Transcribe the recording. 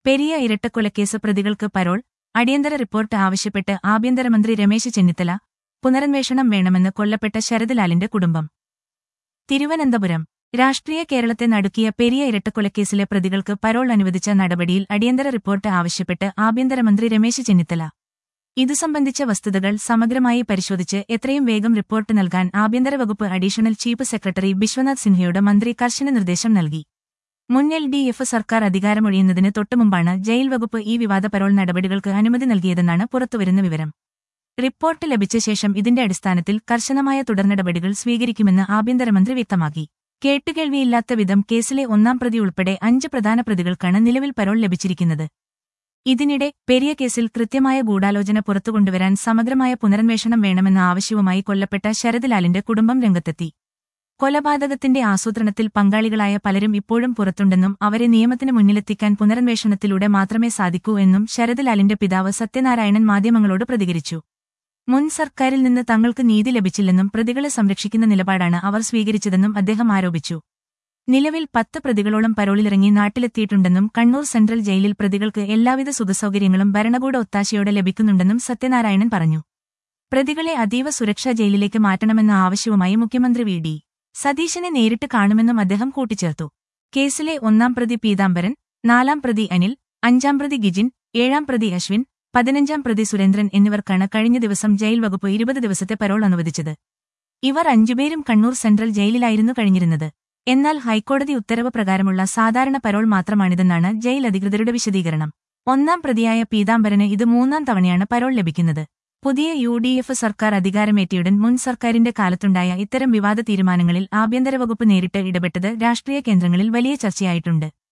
പെരിയ ഇരട്ടക്കൊലക്കേസ് പ്രതികൾക്ക് പരോൾ അടിയന്തര റിപ്പോർട്ട് ആവശ്യപ്പെട്ട് ആഭ്യന്തരമന്ത്രി രമേശ് ചെന്നിത്തല പുനരന്വേഷണം വേണമെന്ന് കൊല്ലപ്പെട്ട ശരത്ലാലിന്റെ കുടുംബം തിരുവനന്തപുരം രാഷ്ട്രീയ കേരളത്തെ നടുക്കിയ പെരിയ ഇരട്ടക്കൊലക്കേസിലെ പ്രതികൾക്ക് പരോൾ അനുവദിച്ച നടപടിയിൽ അടിയന്തര റിപ്പോർട്ട് ആവശ്യപ്പെട്ട് ആഭ്യന്തരമന്ത്രി രമേശ് ചെന്നിത്തല ഇതു സംബന്ധിച്ച വസ്തുതകൾ സമഗ്രമായി പരിശോധിച്ച് എത്രയും വേഗം റിപ്പോർട്ട് നൽകാൻ ആഭ്യന്തര വകുപ്പ് അഡീഷണൽ ചീഫ് സെക്രട്ടറി ബിശ്വനാഥ് സിൻഹയോട് മന്ത്രി കർശന നിർദ്ദേശം നൽകി മുൻ എൽ ഡി എഫ് സർക്കാർ അധികാരമൊഴിയുന്നതിന് തൊട്ടുമുമ്പാണ് ജയിൽ വകുപ്പ് ഈ വിവാദ പരോൾ നടപടികൾക്ക് അനുമതി നൽകിയതെന്നാണ് പുറത്തുവരുന്ന വിവരം റിപ്പോർട്ട് ലഭിച്ച ശേഷം ഇതിന്റെ അടിസ്ഥാനത്തിൽ കർശനമായ തുടർനടപടികൾ സ്വീകരിക്കുമെന്ന് ആഭ്യന്തരമന്ത്രി വ്യക്തമാക്കി കേട്ടുകേൾവിയില്ലാത്ത വിധം കേസിലെ ഒന്നാം പ്രതി ഉൾപ്പെടെ അഞ്ച് പ്രധാന പ്രതികൾക്കാണ് നിലവിൽ പരോൾ ലഭിച്ചിരിക്കുന്നത് ഇതിനിടെ പെരിയ കേസിൽ കൃത്യമായ ഗൂഢാലോചന പുറത്തുകൊണ്ടുവരാൻ സമഗ്രമായ പുനരന്വേഷണം വേണമെന്ന ആവശ്യവുമായി കൊല്ലപ്പെട്ട ശരത്ലാലിന്റെ കുടുംബം രംഗത്തെത്തി കൊലപാതകത്തിന്റെ ആസൂത്രണത്തിൽ പങ്കാളികളായ പലരും ഇപ്പോഴും പുറത്തുണ്ടെന്നും അവരെ നിയമത്തിന് മുന്നിലെത്തിക്കാൻ പുനരന്വേഷണത്തിലൂടെ മാത്രമേ സാധിക്കൂ എന്നും ശരത്ലാലിന്റെ പിതാവ് സത്യനാരായണൻ മാധ്യമങ്ങളോട് പ്രതികരിച്ചു മുൻ സർക്കാരിൽ നിന്ന് തങ്ങൾക്ക് നീതി ലഭിച്ചില്ലെന്നും പ്രതികളെ സംരക്ഷിക്കുന്ന നിലപാടാണ് അവർ സ്വീകരിച്ചതെന്നും അദ്ദേഹം ആരോപിച്ചു നിലവിൽ പത്ത് പ്രതികളോളം പരോളിലിറങ്ങി നാട്ടിലെത്തിയിട്ടുണ്ടെന്നും കണ്ണൂർ സെൻട്രൽ ജയിലിൽ പ്രതികൾക്ക് എല്ലാവിധ സുഖസൗകര്യങ്ങളും ഭരണകൂട ഒത്താശയോടെ ലഭിക്കുന്നുണ്ടെന്നും സത്യനാരായണൻ പറഞ്ഞു പ്രതികളെ അതീവ സുരക്ഷാ ജയിലിലേക്ക് മാറ്റണമെന്ന ആവശ്യവുമായി മുഖ്യമന്ത്രി വി ഡി സതീശനെ നേരിട്ട് കാണുമെന്നും അദ്ദേഹം കൂട്ടിച്ചേർത്തു കേസിലെ ഒന്നാം പ്രതി പീതാംബരൻ നാലാം പ്രതി അനിൽ അഞ്ചാം പ്രതി ഗിജിൻ ഏഴാം പ്രതി അശ്വിൻ പതിനഞ്ചാം പ്രതി സുരേന്ദ്രൻ എന്നിവർക്കാണ് കഴിഞ്ഞ ദിവസം ജയിൽ വകുപ്പ് ഇരുപത് ദിവസത്തെ പരോൾ അനുവദിച്ചത് ഇവർ അഞ്ചുപേരും കണ്ണൂർ സെൻട്രൽ ജയിലിലായിരുന്നു കഴിഞ്ഞിരുന്നത് എന്നാൽ ഹൈക്കോടതി ഉത്തരവ് പ്രകാരമുള്ള സാധാരണ പരോൾ മാത്രമാണിതെന്നാണ് ജയിൽ അധികൃതരുടെ വിശദീകരണം ഒന്നാം പ്രതിയായ പീതാംബരന് ഇത് മൂന്നാം തവണയാണ് പരോൾ ലഭിക്കുന്നത് പുതിയ യു ഡി എഫ് സർക്കാർ അധികാരമേറ്റിയുടൻ മുൻ സർക്കാരിന്റെ കാലത്തുണ്ടായ ഇത്തരം വിവാദ തീരുമാനങ്ങളിൽ ആഭ്യന്തര വകുപ്പ് നേരിട്ട് ഇടപെട്ടത് രാഷ്ട്രീയ കേന്ദ്രങ്ങളിൽ വലിയ ചർച്ചയായിട്ടുണ്ട്